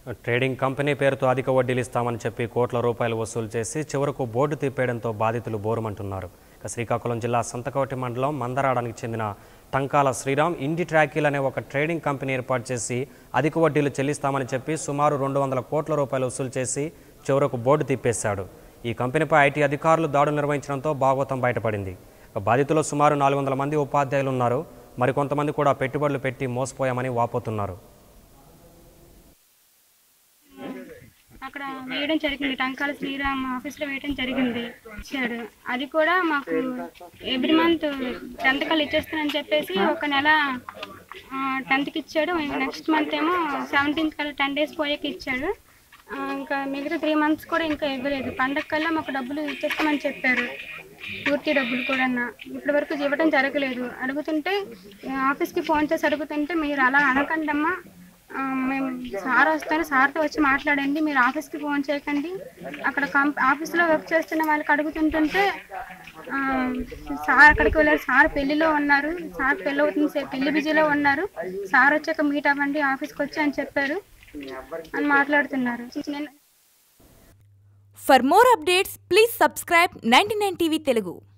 Trading company పేరుతో అధిక వడ్డీలు ఇస్తామని చెప్పి కోట్ల రూపాయలు వసూలు చేసి చివరకు బోర్డు తిప్పేయడంతో బాధితులు బోరుమంటున్నారు ఇక శ్రీకాకుళం జిల్లా సంతకోటి మండలం మందరాడానికి చెందిన టంకాల శ్రీరామ్ ఇండి ట్రాకీల్ అనే ఒక ట్రేడింగ్ కంపెనీ ఏర్పాటు చేసి అధిక వడ్డీలు చెల్లిస్తామని చెప్పి సుమారు రెండు వందల కోట్ల రూపాయలు వసూలు చేసి చివరకు బోర్డు తిప్పేశాడు ఈ కంపెనీపై ఐటీ అధికారులు దాడులు నిర్వహించడంతో భాగవతం బయటపడింది ఇక బాధితులు సుమారు నాలుగు వందల మంది ఉపాధ్యాయులు ఉన్నారు మరికొంతమంది కూడా పెట్టుబడులు పెట్టి మోసపోయామని వాపోతున్నారు అక్కడ వేయడం జరిగింది టంకాల శ్రీరామ్ ఆఫీస్లో వేయడం జరిగింది ఇచ్చాడు అది కూడా మాకు ఎవ్రీ మంత్ టెన్త్ కల్లా ఇచ్చేస్తానని చెప్పేసి ఒక నెల టెన్త్కి ఇచ్చాడు నెక్స్ట్ మంత్ ఏమో సెవెంటీన్త్ కల్లా టెన్ డేస్ పోయాక ఇచ్చాడు ఆ, ఇంకా మిగతా త్రీ మంత్స్ కూడా ఇంకా ఇవ్వలేదు పండగ కల్లా మాకు డబ్బులు ఇచ్చేస్తామని చెప్పారు పూర్తి డబ్బులు కూడా ఇప్పటి వరకు ఇవ్వడం జరగలేదు అడుగుతుంటే ఆ, ఆఫీస్కి ఫోన్ చేసి అడుగుతుంటే మీరు అలా అనకండి అమ్మా ఆ, మేము సార్ వస్తారు సార్తో వచ్చి మాట్లాడండి మీరు ఆఫీస్కి ఫోన్ చేయకండి అక్కడ కంప్ ఆఫీస్లో వర్క్ చేస్తున్న వాళ్ళకి అడుగుతుంటుంటే ఆ, సార్ అక్కడికి వెళ్ళారు సార్ పెళ్లిలో ఉన్నారు సార్ పెళ్ళి అవుతుంది సార్ పెళ్లి బిజీలో ఉన్నారు సార్ వచ్చాక మీట్ అవ్వండి ఆఫీస్కి వచ్చి అని చెప్పారు అని మాట్లాడుతున్నారు నేను For more updates, please subscribe 99 TV Telugu.